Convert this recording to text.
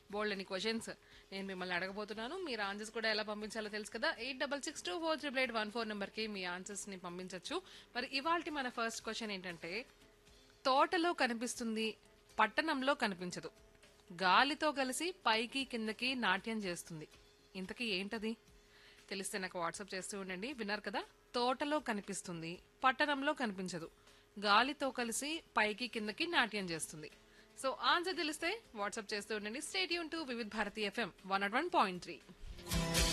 బోల్డ్ అని క్వశ్చన్స్ నేను మిమ్మల్ని అడగబోతున్నాను మీరు ఆన్సర్స్ కూడా ఎలా పంపించాలో తెలుసు కదా eight double six two four triple eight one four నెంబర్కి మీ ఆన్సర్స్ ని పంపించవచ్చు మరి ఇవాళ మన ఫస్ట్ క్వశ్చన్ ఏంటంటే తోటలో కనిపిస్తుంది పట్టణంలో కనిపించదు గాలితో కలిసి పైకి కిందకి నాట్యం చేస్తుంది ఇంతకీ ఏంటది తెలిస్తే నాకు వాట్సాప్ చేస్తూ ఉండండి విన్నారు కదా తోటలో కనిపిస్తుంది పట్టణంలో కనిపించదు గాలితో కలిసి పైకి కిందకి నాట్యం చేస్తుంది సో ఆన్సర్ తెలిస్తే వాట్సాప్ చేస్తూ ఉండండి స్టేట్ యూన్ to Vividh Bharati FM one naught one point three